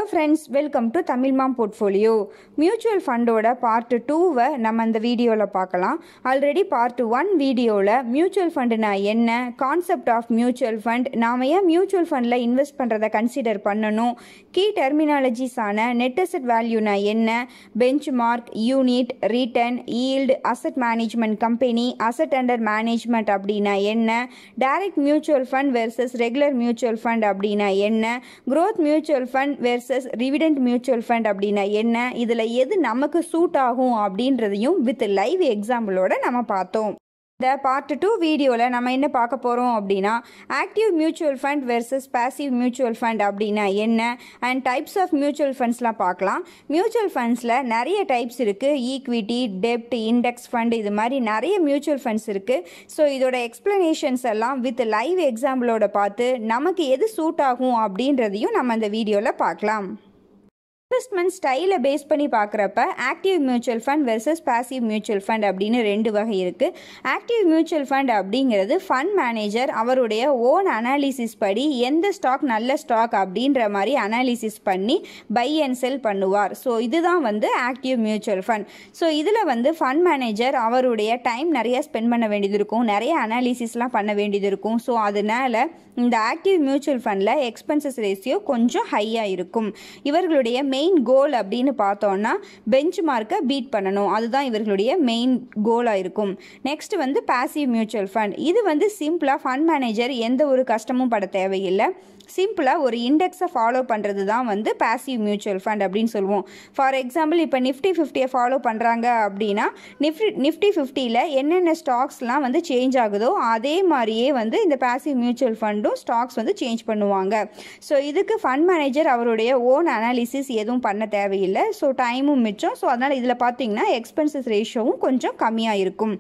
friends welcome to Tamil mom portfolio mutual ஃபண்டோட part டூவை நம்ம இந்த வீடியோவில் பார்க்கலாம் ஆல்ரெடி பார்ட் ஒன் வீடியோவில் மியூச்சுவல் ஃபண்டுனா என்ன கான்செப்ட் ஆஃப் மியூச்சுவல் ஃபண்ட் நாம் ஏன் மியூச்சுவல் ஃபண்டில் இன்வெஸ்ட் பண்ணுறதை கன்சிடர் பண்ணணும் கீ டெர்மினாலஜிஸான நெட் அசெட் வேல்யூனா என்ன benchmark unit return yield asset management company asset under management அப்படின்னா என்ன direct mutual fund versus regular mutual fund அப்படின்னா என்ன growth mutual fund versus dividend mutual fund அப்படின்னா என்ன இதில் எது நமக்கு சூட் ஆகும் அப்படின்றதையும் வித் லைவ் எக்ஸாம்பிளோட நம்ம பார்த்தோம் இந்த பார்ட் டூ வீடியோவில் நம்ம என்ன பார்க்க போகிறோம் அப்படின்னா active mutual fund versus passive mutual fund அப்படின்னா என்ன அண்ட் டைப்ஸ் ஆஃப் மியூச்சுவல் ஃபண்ட்ஸ்லாம் பார்க்கலாம் மியூச்சுவல் ஃபண்ட்ஸில் நிறைய டைப்ஸ் இருக்குது ஈக்விட்டி டெப்ட் இண்டெக்ஸ் ஃபண்ட் இது மாதிரி நிறைய மியூச்சுவல் ஃபண்ட்ஸ் இருக்குது ஸோ இதோட எக்ஸ்ப்ளனேஷன்ஸ் எல்லாம் வித் லைவ் எக்ஸாம்பிளோட பார்த்து நமக்கு எது சூட் ஆகும் அப்படின்றதையும் நம்ம இந்த வீடியோவில் பார்க்கலாம் இன்வெஸ்ட்மெண்ட் ஸ்டைலை பேஸ் பண்ணி பார்க்குறப்ப active mutual fund versus passive mutual fund அப்படின்னு ரெண்டு வகை இருக்குது ஆக்டிவ் மியூச்சுவல் ஃபண்ட் அப்படிங்கிறது ஃபண்ட் மேனேஜர் அவருடைய ஓன் அனாலிசிஸ் படி எந்த ஸ்டாக் நல்ல ஸ்டாக் அப்படின்ற மாதிரி அனாலிசிஸ் பண்ணி பை அண்ட் செல் பண்ணுவார் ஸோ இதுதான் வந்து ஆக்டிவ் மியூச்சுவல் ஃபண்ட் ஸோ இதில் வந்து ஃபண்ட் மேனேஜர் அவருடைய டைம் நிறைய ஸ்பெண்ட் பண்ண வேண்டியது இருக்கும் நிறைய அனாலிசிஸ்லாம் பண்ண வேண்டியது இருக்கும் ஸோ அதனால இந்த ஆக்டிவ் மியூச்சுவல் ஃபண்டில் எக்ஸ்பென்சஸ் ரேஷியோ கொஞ்சம் ஹையாக இருக்கும் இவர்களுடைய மெயின் கோல் அப்படின்னு பார்த்தோன்னா பெஞ்ச் மார்க்கை பீட் பண்ணணும் அதுதான் இவர்களுடைய மெயின் கோலாக இருக்கும் நெக்ஸ்ட் வந்து பாசிவ் மியூச்சுவல் ஃபண்ட் இது வந்து சிம்பிளாக ஃபண்ட் மேனேஜர் எந்த ஒரு கஷ்டமும் பட தேவையில்லை சிம்பிளாக ஒரு இண்டெக்ஸை ஃபாலோ பண்ணுறது தான் வந்து பாசிவ் மியூச்சுவல் ஃபண்ட் அப்படின்னு சொல்லுவோம் ஃபார் எக்ஸாம்பிள் இப்போ நிஃப்டி ஃபிஃப்டியை ஃபாலோ பண்ணுறாங்க அப்படின்னா நிஃப்டி நிஃப்டி ஃபிஃப்டியில் என்னென்ன ஸ்டாக்ஸ்லாம் வந்து சேஞ்ச் ஆகுதோ அதே மாதிரியே வந்து இந்த பாசிவ் மியூச்சுவல் ஃபண்டும் ஸ்டாக்ஸ் வந்து சேஞ்ச் பண்ணுவாங்க ஸோ இதுக்கு ஃபண்ட் மேனேஜர் அவருடைய ஓன் அனாலிசிஸ் எதுவும் பண்ண தேவையில்லை ஸோ டைமும் மிச்சம் ஸோ அதனால் இதில் பார்த்தீங்கன்னா எக்ஸ்பென்சஸ் ரேஷியோவும் கொஞ்சம் கம்மியாக இருக்கும்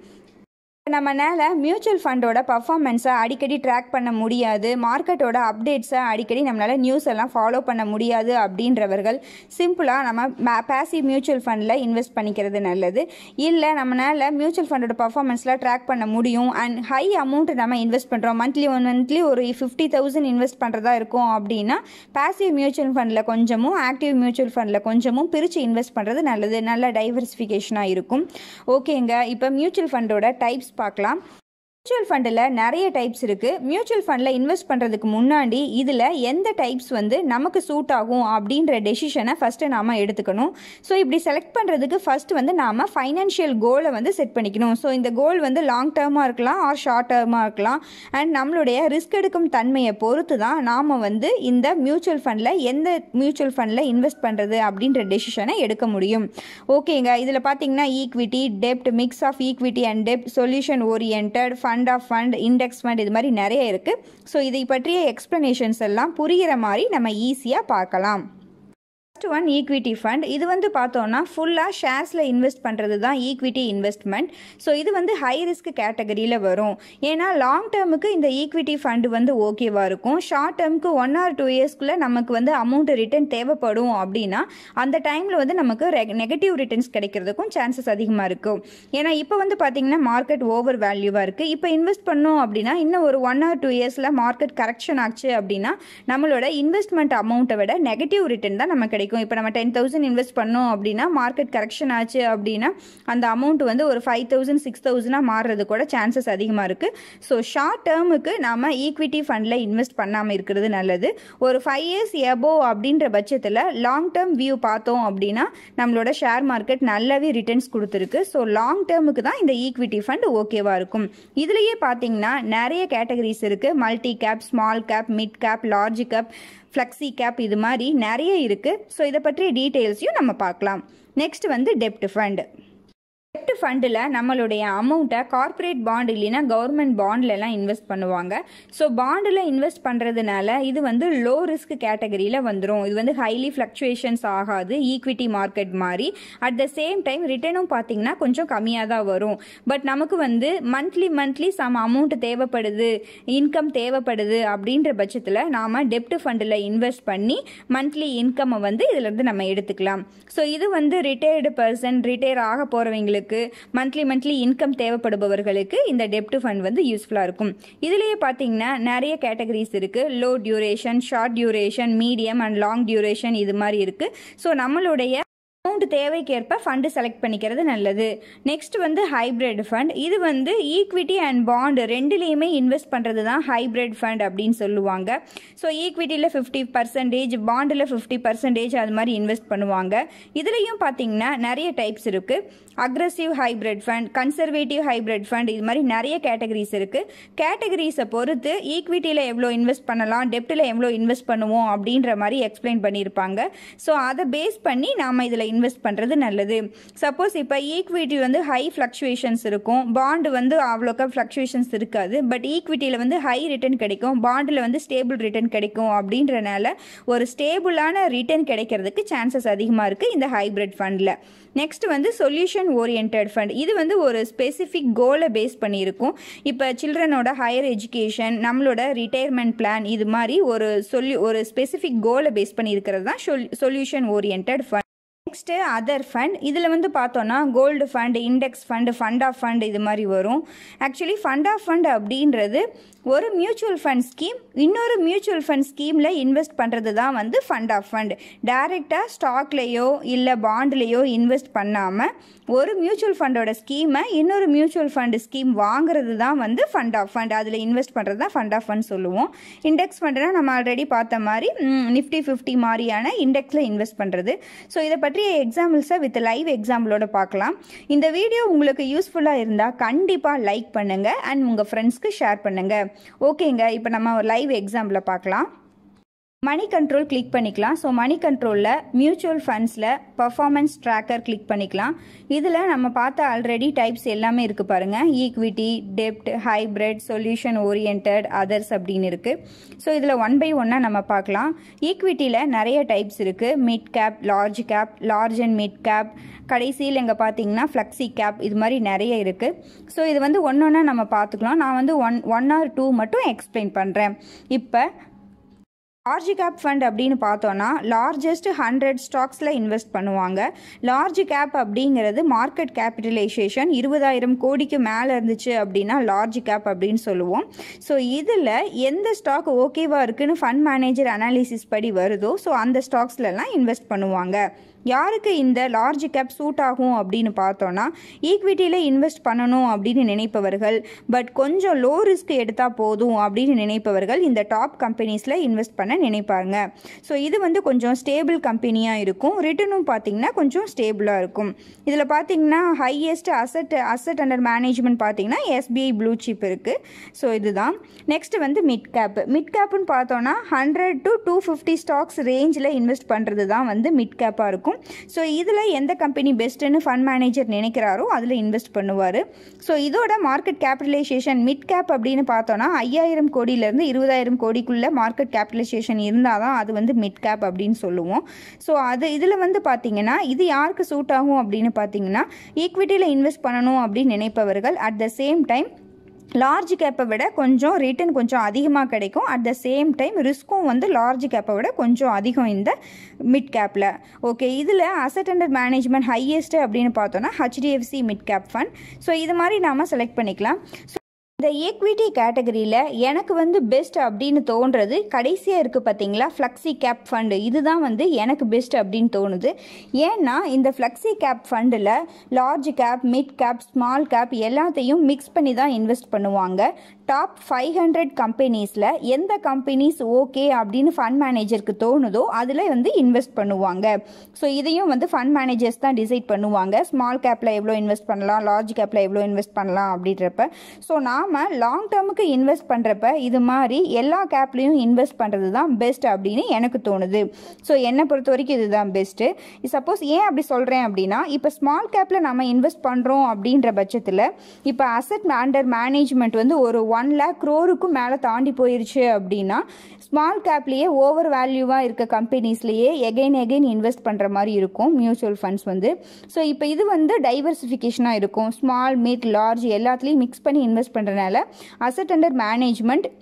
நம்மனால மியூச்சுவல் ஃபண்டோட பர்ஃபார்மன்ஸை அடிக்கடி ட்ராக் பண்ண முடியாது மார்க்கெட்டோட அப்டேட்ஸை அடிக்கடி நம்மளால் நியூஸ் எல்லாம் ஃபாலோ பண்ண முடியாது அப்படின்றவர்கள் சிம்பிளாக நம்ம பேசிவ் மியூச்சுவல் ஃபண்டில் இன்வெஸ்ட் பண்ணிக்கிறது நல்லது இல்லை நம்மளால் மியூச்சுவல் ஃபண்டோட பர்ஃபார்மன்ஸ்லாம் ட்ராக் பண்ண முடியும் அண்ட் ஹை அமௌண்ட் நம்ம இன்வெஸ்ட் பண்ணுறோம் மந்த்லி ஒன் மந்த்லி ஒரு ஃபிஃப்டி தௌசண்ட் இன்வெஸ்ட் பண்ணுறதா இருக்கும் அப்படின்னா பேசிவ் மியூச்சுவல் ஃபண்டில் கொஞ்சமும் ஆக்டிவ் மியூச்சுவல் ஃபண்டில் கொஞ்சமும் பிரித்து இன்வெஸ்ட் பண்ணுறது நல்லது நல்ல டைவர்சிஃபிகேஷனாக இருக்கும் ஓகேங்க இப்போ மியூச்சுவல் ஃபண்டோட டைப்ஸ் பார்க்கலாம் மியூச்சுவல் ஃபண்டில் நிறைய டைப்ஸ் இருக்குது மியூச்சுவல் ஃபண்டில் இன்வெஸ்ட் பண்ணுறதுக்கு முன்னாடி இதில் எந்த டைப்ஸ் வந்து நமக்கு சூட் ஆகும் அப்படின்ற டெசிஷனை ஃபஸ்ட்டு நாம் எடுத்துக்கணும் ஸோ இப்படி செலக்ட் பண்ணுறதுக்கு ஃபஸ்ட்டு வந்து நாம் ஃபைனான்ஷியல் கோலை வந்து செட் பண்ணிக்கணும் ஸோ இந்த கோல் வந்து லாங் டேர்மாக இருக்கலாம் ஆர் ஷார்ட் டேர்மாக இருக்கலாம் அண்ட் நம்மளுடைய ரிஸ்க் எடுக்கும் தன்மையை பொறுத்து தான் நாம் வந்து இந்த மியூச்சுவல் ஃபண்டில் எந்த மியூச்சுவல் ஃபண்டில் இன்வெஸ்ட் பண்ணுறது அப்படின்ற டெசிஷனை எடுக்க முடியும் ஓகேங்க இதில் பார்த்தீங்கன்னா equity dept mix of equity and dept solution oriented fund of fund index fund இது மாதிரி நிறைய இருக்குது ஸோ இதை பற்றிய எக்ஸ்ப்ளனேஷன்ஸ் எல்லாம் புரிகிற மாதிரி நம்ம ஈஸியாக பார்க்கலாம் ஃபஸ்ட் ஒன் ஈக்விட்டி ஃபண்ட் இது வந்து பார்த்தோன்னா ஃபுல்லாக ஷேர்ஸில் இன்வெஸ்ட் பண்ணுறது தான் ஈக்விட்டி இன்வெஸ்ட்மெண்ட் ஸோ இது வந்து ஹை ரிஸ்க் கேட்டகரியில் வரும் ஏன்னா லாங் டேர்முக்கு இந்த ஈக்விட்டி ஃபண்டு வந்து ஓகேவாக இருக்கும் ஷார்ட் டேர்முக்கு ஒன் ஆர் டூ இயர்ஸ்க்குள்ளே நமக்கு வந்து அமௌண்ட் ரிட்டர்ன் தேவைப்படும் அப்படின்னா அந்த டைமில் வந்து நமக்கு நெகட்டிவ் ரிட்டர்ன்ஸ் கிடைக்கிறதுக்கும் சான்சஸ் அதிகமாக இருக்கும் ஏன்னா இப்போ வந்து பார்த்திங்கன்னா மார்க்கெட் ஓவர் வேல்யூவாக இருக்குது இப்போ இன்வெஸ்ட் பண்ணோம் அப்படின்னா இன்னும் ஒரு ஒன் ஆர் டூ இயர்ஸில் மார்க்கெட் கரெக்ஷன் ஆச்சு அப்படின்னா நம்மளோட இன்வெஸ்ட்மெண்ட் அமௌண்ட்டை விட நெகட்டிவ் ரிட்டர்ன் தான் நமக்கு கிடைக்கும் இப்போ நம்ம டென் தௌசண்ட் இன்வெஸ்ட் பண்ணோம் அப்படின்னா மார்க்கெட் கரெக்ஷன் ஆச்சு அப்படின்னா அந்த அமௌண்ட் வந்து ஒரு ஃபைவ் தௌசண்ட் சிக்ஸ் தௌசண்டாக மாறுறது கூட சான்சஸ் அதிகமாக இருக்குது ஸோ ஷார்ட் டேர்முக்கு நம்ம ஈக்விட்டி ஃபண்டில் இன்வெஸ்ட் பண்ணாமல் இருக்கிறது நல்லது ஒரு ஃபைவ் இயர்ஸ் எபோ அப்படின்ற பட்சத்தில் லாங் டேர்ம் வியூ பார்த்தோம் அப்படின்னா நம்மளோட ஷேர் மார்க்கெட் நல்லாவே ரிட்டர்ன்ஸ் கொடுத்துருக்கு ஸோ லாங் டேர்முக்கு தான் இந்த ஈக்விட்டி ஃபண்ட் ஓகேவாக இருக்கும் இதுலேயே பார்த்தீங்கன்னா நிறைய கேட்டகரிஸ் இருக்குது multi cap small cap mid cap large cap flexi cap இது மாதிரி நிறைய இருக்குது ஸோ இதை பற்றிய டீட்டெயில்ஸையும் நம்ம பார்க்கலாம் நெக்ஸ்ட் வந்து டெப்ட் ஃபண்ட் டெப்ட் ஃபண்டில் நம்மளுடைய அமௌண்ட்டை கார்ப்பரேட் பாண்ட் இல்லைன்னா கவர்மெண்ட் பாண்ட்லலாம் இன்வெஸ்ட் பண்ணுவாங்க ஸோ பாண்டில் இன்வெஸ்ட் பண்ணுறதுனால இது வந்து லோ ரிஸ்க் கேட்டகரியில் வந்துடும் இது வந்து ஹைலி ஃப்ளக்சுவேஷன்ஸ் ஆகாது ஈக்விட்டி மார்க்கெட் மாதிரி அட் த சேம் டைம் ரிட்டர்னும் பார்த்தீங்கன்னா கொஞ்சம் கம்மியாக தான் வரும் பட் நமக்கு வந்து மந்த்லி மந்த்லி சம் அமௌண்ட் தேவைப்படுது இன்கம் தேவைப்படுது அப்படின்ற பட்சத்தில் நாம் டெப்ட் ஃபண்டில் இன்வெஸ்ட் பண்ணி மந்த்லி இன்கம்மை வந்து இதிலேருந்து நம்ம எடுத்துக்கலாம் ஸோ இது வந்து ரிட்டையர்டு பர்சன் ரிட்டையர் ஆக போகிறவங்களுக்கு மந்த்லி மந்த்லி இன்கம் தேவைப்படுபவர்களுக்கு இந்த டெப்ட் ஃபண்ட் வந்து யூஸ்ஃபுல்லாக இருக்கும் இதுலேயே பார்த்தீங்கன்னா நிறைய கேட்டகரிஸ் இருக்குது low duration short duration medium and long duration இது மாதிரி இருக்குது ஸோ நம்மளுடைய அமௌண்ட் தேவைக்கேற்ப ஃபண்டு செலக்ட் பண்ணிக்கிறது நல்லது நெக்ஸ்ட் வந்து ஹைப்ரிட் ஃபண்ட் இது வந்து ஈக்விட்டி அண்ட் பாண்ட் ரெண்டுலேயுமே இன்வெஸ்ட் பண்ணுறது தான் ஹைப்ரிட் ஃபண்ட் அப்படின்னு சொல்லுவாங்க ஸோ ஈக்விட்டியில் ஃபிஃப்டி பர்சன்டேஜ் பாண்டில் ஃபிஃப்டி பர்சன்டேஜ் அது மாதிரி இன்வெஸ்ட் பண்ணுவாங்க இதுலேயும் பார்த்தீங்கன்னா நிறைய டைப்ஸ் இருக்குது aggressive hybrid fund conservative hybrid fund இது மாதிரி நிறைய கேட்டகரிஸ் இருக்குது கேட்டகரிஸை பொறுத்து ஈக்விட்டியில் எவ்வளோ இன்வெஸ்ட் பண்ணலாம் டெப்ட்டில் எவ்வளோ இன்வெஸ்ட் பண்ணுவோம் அப்படின்ற மாதிரி எக்ஸ்பிளைன் பண்ணியிருப்பாங்க ஸோ அதை பேஸ் பண்ணி நாம் இதில் இன்வெஸ்ட் பண்ணுறது நல்லது சப்போஸ் இப்போ ஈக்விட்டி வந்து ஹை ஃப்ளக்சுவேஷன்ஸ் இருக்கும் பாண்டு வந்து அவ்வளோக்கா ஃப்ளக்சுவேஷன்ஸ் இருக்காது பட் ஈக்விட்டியில் வந்து ஹை ரிட்டர்ன் கிடைக்கும் பாண்டில் வந்து ஸ்டேபிள் ரிட்டர்ன் கிடைக்கும் அப்படின்றனால ஒரு ஸ்டேபிளான ரிட்டர்ன் கிடைக்கிறதுக்கு சான்சஸ் அதிகமாக இருக்குது இந்த ஹைப்ரிட் ஃபண்டில் நெக்ஸ்ட் வந்து சொல்யூஷன் ஓரியன்ட் ஃபண்ட் இது வந்து ஒரு ஸ்பெசிஃபிக் கோலை பேஸ் பண்ணியிருக்கும் இப்போ சில்ட்ரனோட ஹையர் எஜுகேஷன் நம்மளோட ரிட்டையர்மெண்ட் பிளான் இது மாதிரி ஒரு சொல்லி ஒரு ஸ்பெசிஃபிக் கோலை பேஸ் பண்ணியிருக்கிறது தான் solution oriented fund next other fund இதில் வந்து பார்த்தோன்னா gold fund index fund fund of fund இது மாதிரி வரும் ஆக்சுவலி ஃபண்ட் ஆஃப் ஃபண்ட் அப்படின்றது ஒரு மியூச்சுவல் ஃபண்ட் ஸ்கீம் இன்னொரு மியூச்சுவல் ஃபண்ட் ஸ்கீமில் இன்வெஸ்ட் பண்ணுறது தான் வந்து ஃபண்ட் ஆஃப் ஃபண்ட் டைரெக்டாக ஸ்டாக்லேயோ இல்லை பாண்ட்லேயோ இன்வெஸ்ட் பண்ணாமல் ஒரு மியூச்சுவல் ஃபண்டோட ஸ்கீமை இன்னொரு மியூச்சுவல் ஃபண்டு ஸ்கீம் வாங்குறது தான் வந்து ஃபண்ட் ஆஃப் ஃபண்ட் அதில் இன்வெஸ்ட் பண்ணுறது தான் ஃபண்ட் ஆஃப் ஃபண்ட் சொல்லுவோம் இண்டெக்ஸ் ஃபண்டுனா நம்ம ஆல்ரெடி பார்த்த மாதிரி நிஃப்டி ஃபிஃப்டி மாதிரியான இண்டெக்ஸில் இன்வெஸ்ட் பண்ணுறது ஸோ இதை பற்றிய எக்ஸாம்பிள்ஸை வித் லைவ் எக்ஸாம்பிளோட பார்க்கலாம் இந்த வீடியோ உங்களுக்கு யூஸ்ஃபுல்லாக இருந்தால் கண்டிப்பாக லைக் பண்ணுங்கள் அண்ட் உங்கள் ஃப்ரெண்ட்ஸ்க்கு ஷேர் பண்ணுங்கள் ஓகேங்க இப்போ நம்ம ஒரு லைவ் எக்ஸாம்பிளை பார்க்கலாம் மணி கண்ட்ரோல் கிளிக் பண்ணிக்கலாம் ஸோ மணி கண்ட்ரோலில் மியூச்சுவல் ஃபண்ட்ஸில் பர்ஃபார்மன்ஸ் ட்ராக்கர் கிளிக் பண்ணிக்கலாம் இதில் நம்ம பார்த்த ஆல்ரெடி டைப்ஸ் எல்லாமே இருக்குது பாருங்கள் ஈக்விட்டி டெப்ட் ஹைப்ரிட் சொல்யூஷன் ஓரியன்ட் அதர்ஸ் அப்படின்னு இருக்குது ஸோ இதில் ஒன் பை ஒன்னாக நம்ம பார்க்கலாம் ஈக்விட்டியில் நிறைய டைப்ஸ் இருக்குது mid cap large cap large and mid cap கடைசியில் இங்கே பார்த்தீங்கன்னா ஃப்ளக்ஸி கேப் இது மாதிரி நிறைய இருக்குது ஸோ இது வந்து ஒன்று ஒன்றா நம்ம பார்த்துக்கலாம் நான் வந்து ஒன் ஒன் ஆர் டூ மட்டும் எக்ஸ்பிளைன் பண்ணுறேன் இப்போ லார்ஜ் கேப் ஃபண்ட் அப்படின்னு பார்த்தோன்னா லார்ஜஸ்ட் ஹண்ட்ரட் ஸ்டாக்ஸில் இன்வெஸ்ட் பண்ணுவாங்க லார்ஜ் கேப் அப்படிங்கிறது மார்க்கெட் கேபிட்டலைசேஷன் இருபதாயிரம் கோடிக்கு மேலே இருந்துச்சு அப்படின்னா லார்ஜ் கேப் அப்படின்னு சொல்லுவோம் ஸோ இதில் எந்த ஸ்டாக் ஓகேவாக இருக்குன்னு ஃபண்ட் மேனேஜர் அனாலிசிஸ் படி வருதோ ஸோ அந்த ஸ்டாக்ஸ்லலாம் இன்வெஸ்ட் பண்ணுவாங்க யாருக்கு இந்த லார்ஜ் கேப் சூட் ஆகும் அப்படின்னு பார்த்தோன்னா ஈக்விட்டியில் இன்வெஸ்ட் பண்ணணும் அப்படின்னு நினைப்பவர்கள் பட் கொஞ்சம் லோ ரிஸ்க் எடுத்தால் போதும் அப்படின்னு நினைப்பவர்கள் இந்த டாப் கம்பெனிஸில் இன்வெஸ்ட் பண்ண நினைப்பாங்க ஸோ இது வந்து கொஞ்சம் ஸ்டேபிள் கம்பெனியாக இருக்கும் ரிட்டர்னும் பார்த்தீங்கன்னா கொஞ்சம் ஸ்டேபிளாக இருக்கும் இதில் பார்த்தீங்கன்னா highest asset asset under management பார்த்தீங்கன்னா எஸ்பிஐ ப்ளூ சிப் இருக்குது ஸோ இதுதான் நெக்ஸ்ட் வந்து மிட் கேப் மிட் கேப்னு பார்த்தோன்னா hundred to two fifty stocks ரேஞ்சில் இன்வெஸ்ட் பண்ணுறது தான் வந்து மிட் கேப்பாக இருக்கும் ஸோ இதில் எந்த கம்பெனி பெஸ்ட்டுன்னு ஃபண்ட் மேனேஜர் நினைக்கிறாரோ அதில் இன்வெஸ்ட் பண்ணுவார் ஸோ இதோட மார்க்கெட் கேபிட்டலைசேஷன் மிட் கேப் அப்படின்னு பார்த்தோன்னா ஐயாயிரம் கோடியிலேருந்து இருபதாயிரம் கோடிக்குள்ளே மார்க்கெட் கேபிட்டலைசேஷன் இருந்தால் தான் அது வந்து மிட் கேப் அப்படின்னு சொல்லுவோம் ஸோ அது இதில் வந்து பார்த்தீங்கன்னா இது யாருக்கு சூட் ஆகும் அப்படின்னு பார்த்தீங்கன்னா ஈக்விட்டியில் இன்வெஸ்ட் பண்ணணும் அப்படின்னு நினைப்பவர்கள் at the same time large கேப்பை விட கொஞ்சம் ரிட்டர்ன் கொஞ்சம் அதிகமாக கிடைக்கும் அட் த சேம் டைம் ரிஸ்க்கும் வந்து லார்ஜ் கேப்பை விட கொஞ்சம் அதிகம் இந்த மிட் கேப்பில் ஓகே இதில் அசட் அண்டர் மேனேஜ்மெண்ட் ஹையஸ்ட் அப்படின்னு பார்த்தோன்னா HDFC mid cap fund so இது மாதிரி நாம் செலக்ட் பண்ணிக்கலாம் இந்த ஈக்விட்டி கேட்டகரியில் எனக்கு வந்து பெஸ்ட் அப்படின்னு தோன்றது கடைசியாக இருக்குது பார்த்தீங்களா ஃப்ளக்ஸி கேப் ஃபண்டு இதுதான் வந்து எனக்கு பெஸ்ட் அப்படின்னு தோணுது ஏன்னா இந்த ஃப்ளக்ஸி கேப் ஃபண்டில் large cap mid cap small cap எல்லாத்தையும் மிக்ஸ் பண்ணி தான் இன்வெஸ்ட் பண்ணுவாங்க டாப் ஃபைவ் ஹண்ட்ரட் கம்பெனிஸில் எந்த கம்பெனிஸ் ஓகே அப்படின்னு ஃபண்ட் மேனேஜருக்கு தோணுதோ அதில் வந்து இன்வெஸ்ட் பண்ணுவாங்க ஸோ இதையும் வந்து ஃபண்ட் மேனேஜர்ஸ் தான் டிசைட் பண்ணுவாங்க ஸ்மால் கேப்பில் எவ்வளோ இன்வெஸ்ட் பண்ணலாம் லார்ஜ் கேப்பில் எவ்வளோ இன்வெஸ்ட் பண்ணலாம் அப்படின்றப்ப ஸோ நாம் லாங் டேர்முக்கு இன்வெஸ்ட் பண்ணுறப்ப இது மாதிரி எல்லா கேப்லேயும் இன்வெஸ்ட் பண்ணுறது தான் பெஸ்ட் அப்படின்னு எனக்கு தோணுது ஸோ என்னை பொறுத்த வரைக்கும் இதுதான் பெஸ்ட்டு சப்போஸ் ஏன் அப்படி சொல்கிறேன் அப்படின்னா இப்போ ஸ்மால் கேப்பில் நம்ம இன்வெஸ்ட் பண்ணுறோம் அப்படின்ற பட்சத்தில் இப்போ அசட் அண்டர் மேனேஜ்மெண்ட் வந்து ஒரு ஒன் லேக் க்ரோருக்கும் மேலே தாண்டி போயிருச்சு அப்படின்னா ஸ்மால் கேப்லேயே ஓவர் வேல்யூவாக இருக்க கம்பெனிஸ்லேயே எகைன் எகைன் இன்வெஸ்ட் பண்ணுற மாதிரி இருக்கும் மியூச்சுவல் ஃபண்ட்ஸ் வந்து ஸோ இப்போ இது வந்து டைவர்சிஃபிகேஷனாக இருக்கும் ஸ்மால் மிட் லார்ஜ் எல்லாத்துலேயும் மிக்ஸ் பண்ணி இன்வெஸ்ட் பண்ணுறதுனால அசட் அண்டர் மேனேஜ்மெண்ட்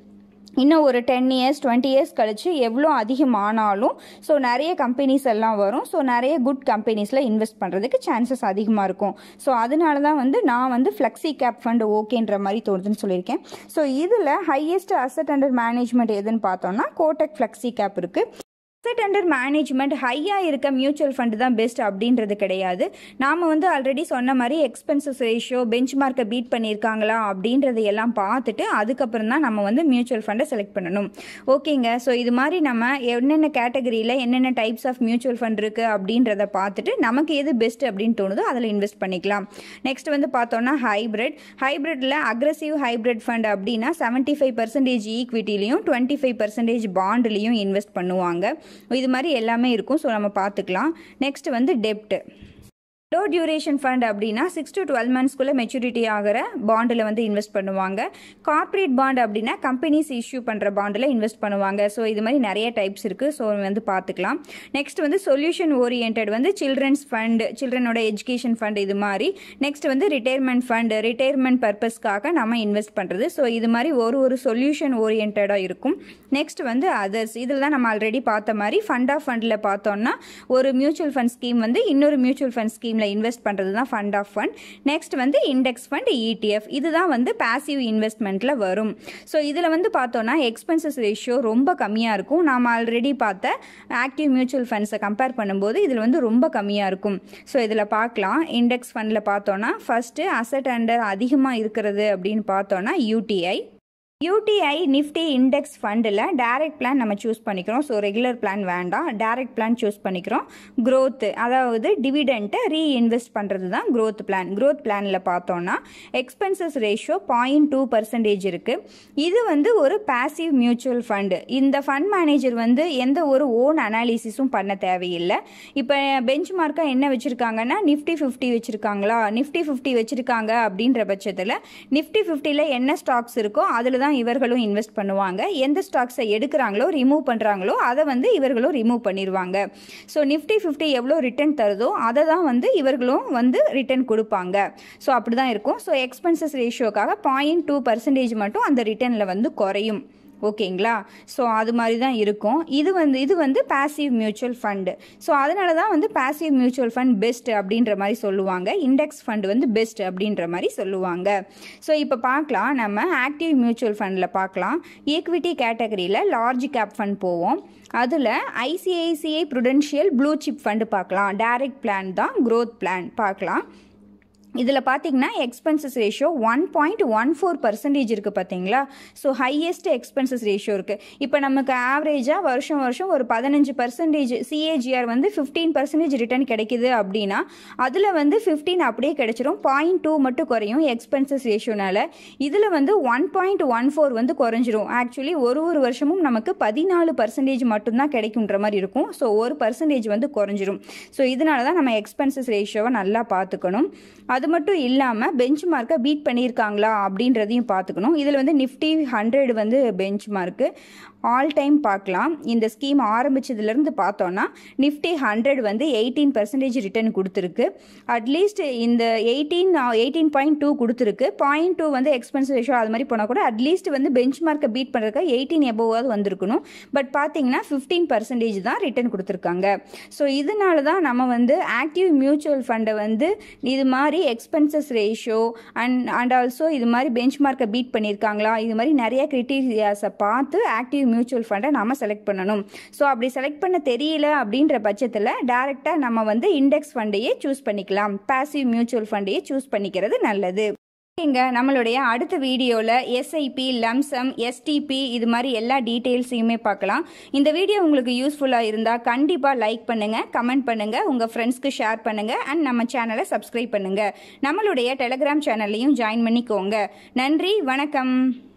இன்னும் ஒரு டென் இயர்ஸ் டுவெண்ட்டி இயர்ஸ் கழிச்சு எவ்வளோ அதிகமானாலும் ஸோ நிறைய கம்பெனிஸ் எல்லாம் வரும் ஸோ நிறைய குட் கம்பெனிஸில் இன்வெஸ்ட் பண்ணுறதுக்கு சான்சஸ் அதிகமாக இருக்கும் ஸோ அதனால தான் வந்து நான் வந்து ஃப்ளெக்ஸி கேப் ஃபண்ட் ஓகேன்ற மாதிரி தோணுதுன்னு சொல்லியிருக்கேன் ஸோ இதில் ஹையஸ்ட் அசட் அண்டர் மேனேஜ்மெண்ட் எதுன்னு பார்த்தோம்னா கோட்டக் ஃப்ளெக்ஸி கேப் இருக்குது அசட் அண்டர் மேனேஜ்மெண்ட் ஹையாக இருக்க மியூச்சுவல் ஃபண்டு தான் பெஸ்ட் அப்படின்றது கிடையாது நாம் வந்து ஆல்ரெடி சொன்ன மாதிரி எக்ஸ்பென்சஸ் ரேஷியோ பெஞ்ச் மார்க்கை பீட் பண்ணியிருக்காங்களா அப்படின்றத எல்லாம் பார்த்துட்டு அதுக்கப்புறம் தான் நம்ம வந்து மியூச்சுவல் ஃபண்டை செலக்ட் பண்ணணும் ஓகேங்க ஸோ இது மாதிரி நம்ம என்னென்ன கேட்டகரியில் என்னென்ன டைப்ஸ் ஆஃப் மியூச்சுவல் ஃபண்ட் இருக்குது அப்படின்றத பார்த்துட்டு நமக்கு எது பெஸ்ட் அப்படின்னு தோணுதோ அதில் இன்வெஸ்ட் பண்ணிக்கலாம் நெக்ஸ்ட் வந்து பார்த்தோன்னா ஹைப்ரிட் ஹைப்ரிட்டில் அக்ரஸிவ் ஹைப்ரிட் ஃபண்ட் அப்படின்னா செவன்ட்டி ஃபைவ் பர்சன்டேஜ் ஈக்விட்டிலையும் டுவெண்ட்டி ஃபைவ் பர்சன்டேஜ் பாண்ட்லேயும் இன்வெஸ்ட் பண்ணுவாங்க இது மாதிரி எல்லாமே இருக்கும் ஸோ நம்ம பார்த்துக்கலாம் நெக்ஸ்ட் வந்து டெப்ட் லோ டியூரேஷன் ஃபண்ட் அப்படின்னா சிக்ஸ் டு டுவெல் மந்த்ஸ்க்குள்ளே மெச்சூரிட்டி ஆகிற பாண்டில் வந்து இன்வெஸ்ட் பண்ணுவாங்க கார்ப்பரேட் பாண்ட் அப்படின்னா கம்பெனிஸ் இஷ்யூ பண்ணுற பாண்டில் இன்வெஸ்ட் பண்ணுவாங்க ஸோ இது மாதிரி நிறைய டைப்ஸ் இருக்குது ஸோ வந்து பார்த்துக்கலாம் நெக்ஸ்ட் வந்து சொல்யூஷன் ஓரியன்ட் வந்து சில்ட்ரன்ஸ் ஃபண்ட் சில்ட்ரனோட எஜுகேஷன் ஃபண்ட் இது மாதிரி நெக்ஸ்ட் வந்து ரிட்டையர்மெண்ட் ஃபண்ட் ரிட்டையர்மெண்ட் பர்பஸ்க்காக நம்ம இன்வெஸ்ட் பண்ணுறது ஸோ இது மாதிரி ஒரு ஒரு சொல்யூஷன் ஓரியன்டாக இருக்கும் நெக்ஸ்ட் வந்து அதர்ஸ் இதில் தான் நம்ம ஆல்ரெடி பார்த்த மாதிரி ஃபண்ட் ஆஃப் ஃபண்டில் பார்த்தோம்னா ஒரு மியூச்சுவல் ஃபண்ட் ஸ்கீம் வந்து இன்னொரு மியூச்சுவல் ஃபண்ட் ஸ்கீம் ஸ்கீமில் இன்வெஸ்ட் பண்ணுறது தான் ஃபண்ட் ஆஃப் ஃபண்ட் நெக்ஸ்ட் வந்து இண்டெக்ஸ் ஃபண்ட் இடிஎஃப் இதுதான் வந்து பாசிவ் இன்வெஸ்ட்மெண்ட்டில் வரும் ஸோ இதில் வந்து பார்த்தோன்னா எக்ஸ்பென்சஸ் ரேஷியோ ரொம்ப கம்மியாக இருக்கும் நாம் ஆல்ரெடி பார்த்த ஆக்டிவ் மியூச்சுவல் ஃபண்ட்ஸை கம்பேர் பண்ணும்போது இதில் வந்து ரொம்ப கம்மியாக இருக்கும் ஸோ இதில் பார்க்கலாம் இண்டெக்ஸ் ஃபண்டில் பார்த்தோன்னா ஃபஸ்ட்டு அசட் அண்டர் அதிகமாக இருக்கிறது அப்படின்னு பார்த்தோன்னா யூடிஐ யூடிஐ நிஃப்டி இண்டெக்ஸ் ஃபண்டில் டைரக்ட் பிளான் நம்ம சூஸ் பண்ணிக்கிறோம் ஸோ ரெகுலர் பிளான் வேண்டாம் டைரக்ட் பிளான் சூஸ் பண்ணிக்கிறோம் growth அதாவது டிவிடெண்ட்டை ரீஇன்வெஸ்ட் பண்ணுறது தான் growth பிளான் growth பிளானில் பார்த்தோன்னா expenses ratio point two percentage இருக்குது இது வந்து ஒரு பாசிவ் மியூச்சுவல் ஃபண்டு இந்த ஃபண்ட் மேனேஜர் வந்து எந்த ஒரு ஓன் அனாலிசிஸும் பண்ண தேவையில்லை இப்போ பெஞ்ச் மார்க்காக என்ன வச்சுருக்காங்கன்னா நிஃப்டி ஃபிஃப்டி வச்சுருக்காங்களா நிஃப்டி ஃபிஃப்டி வச்சுருக்காங்க அப்படின்ற பட்சத்தில் நிஃப்டி ஃபிஃப்டியில் என்ன ஸ்டாக்ஸ் இருக்கோ அதில் தான் இவர்களும் இன்வெஸ்ட் பண்ணுவாங்க எந்த ஸ்டாக்ஸை எடுக்கிறாங்களோ ரிமூவ் பண்ணுறாங்களோ அதை வந்து இவர்களும் ரிமூவ் பண்ணிடுவாங்க ஸோ நிஃப்டி ஃபிஃப்டி எவ்வளோ ரிட்டர்ன் தருதோ அதை தான் வந்து இவர்களும் வந்து ரிட்டர்ன் கொடுப்பாங்க ஸோ அப்படி தான் இருக்கும் ஸோ எக்ஸ்பென்சஸ் ரேஷியோக்காக பாயிண்ட் டூ பர்சன்டேஜ் மட்டும் அந்த ரிட்டர்னில் வந்து குறையும் ஓகேங்களா ஸோ அது மாதிரி தான் இருக்கும் இது வந்து இது வந்து பாசிவ் மியூச்சுவல் ஃபண்டு ஸோ அதனால தான் வந்து பாசிவ் மியூச்சுவல் ஃபண்ட் பெஸ்ட் அப்படின்ற மாதிரி சொல்லுவாங்க இண்டெக்ஸ் ஃபண்ட் வந்து பெஸ்ட் அப்படின்ற மாதிரி சொல்லுவாங்க ஸோ இப்போ பார்க்கலாம் நம்ம ஆக்டிவ் மியூச்சுவல் ஃபண்டில் பார்க்கலாம் ஈக்விட்டி கேட்டகரியில் லார்ஜ் கேப் ஃபண்ட் போவோம் அதில் ICICI prudential blue chip fund பார்க்கலாம் டைரக்ட் பிளான் தான் growth பிளான் பார்க்கலாம் இதில் பார்த்தீங்கன்னா expenses ratio one point one four percentage இருக்குது பார்த்தீங்களா ஸோ ஹையஸ்ட் எக்ஸ்பென்சஸ் ரேஷியோ இருக்குது இப்போ நமக்கு ஆவரேஜாக வருஷம் வருஷம் ஒரு பதினஞ்சு பர்சன்டேஜ் சிஏஜிஆர் வந்து ஃபிஃப்டீன் பர்சன்டேஜ் ரிட்டர்ன் கிடைக்குது அப்படின்னா அதில் வந்து ஃபிஃப்டீன் அப்படியே கிடைச்சிரும் பாயிண்ட் டூ மட்டும் குறையும் எக்ஸ்பென்சஸ் ரேஷியோனால இதில் வந்து ஒன் பாயிண்ட் ஒன் ஃபோர் வந்து குறைஞ்சிரும் ஆக்சுவலி ஒரு ஒரு வருஷமும் நமக்கு பதினாலு பர்சன்டேஜ் மட்டும்தான் கிடைக்குன்ற மாதிரி இருக்கும் ஸோ ஒரு பர்சன்டேஜ் வந்து குறைஞ்சிரும் ஸோ இதனால தான் நம்ம எக்ஸ்பென்சஸ் ரேஷியோவை நல்லா பார்த்துக்கணும் அது மட்டும் இல்லாமல் பெஞ்ச் மார்க்கை பீட் பண்ணியிருக்காங்களா அப்படின்றதையும் பார்த்துக்கணும் இதில் வந்து நிஃப்டி ஹண்ட்ரட் வந்து பெஞ்ச் மார்க்கு ஆல் டைம் பார்க்கலாம் இந்த ஸ்கீம் ஆரம்பிச்சதுலேருந்து பார்த்தோன்னா நிஃப்டி ஹண்ட்ரட் வந்து எயிட்டீன் பர்சன்டேஜ் ரிட்டர்ன் கொடுத்துருக்கு அட்லீஸ்ட் இந்த எயிட்டீன் எயிட்டீன் பாயிண்ட் டூ கொடுத்துருக்கு பாயிண்ட் டூ வந்து எக்ஸ்பென்ஸ் ரேஷியோ அது மாதிரி போனால் கூட அட்லீஸ்ட் வந்து பெஞ்ச் மார்க்கை பீட் பண்ணுறதுக்கு எயிட்டீன் எபோவாவது வந்திருக்கணும் பட் பார்த்தீங்கன்னா ஃபிஃப்டீன் பர்சன்டேஜ் தான் ரிட்டர்ன் கொடுத்துருக்காங்க ஸோ இதனால தான் நம்ம வந்து ஆக்டிவ் மியூச்சுவல் ஃபண்டை வந்து இது மாதிரி expenses ratio and and also இது மாதிரி பெஞ்ச் மார்க்கை பீட் பண்ணியிருக்காங்களா இது மாதிரி நிறைய கிரிட்டீரியாஸை பார்த்து ஆக்டிவ் மியூச்சுவல் ஃபண்டை நம்ம செலக்ட் பண்ணணும் ஸோ அப்படி செலக்ட் பண்ண தெரியல அப்படின்ற பட்சத்தில் டேரெக்டாக நம்ம வந்து இண்டெக்ஸ் ஃபண்டையே சூஸ் பண்ணிக்கலாம் பாசிவ் மியூச்சுவல் ஃபண்டையே சூஸ் பண்ணிக்கிறது நல்லது இங்க நம்மளுடைய அடுத்த வீடியோவில் எஸ்ஐபி லம்சம் எஸ்டிபி இது மாதிரி எல்லா டீட்டெயில்ஸையுமே பார்க்கலாம் இந்த வீடியோ உங்களுக்கு யூஸ்ஃபுல்லாக இருந்தால் கண்டிப்பாக லைக் பண்ணுங்கள் கமெண்ட் பண்ணுங்கள் உங்கள் ஃப்ரெண்ட்ஸ்க்கு ஷேர் பண்ணுங்கள் அண்ட் நம்ம சேனலை சப்ஸ்கிரைப் பண்ணுங்கள் நம்மளுடைய டெலகிராம் சேனல்லையும் ஜாயின் பண்ணிக்கோங்க நன்றி வணக்கம்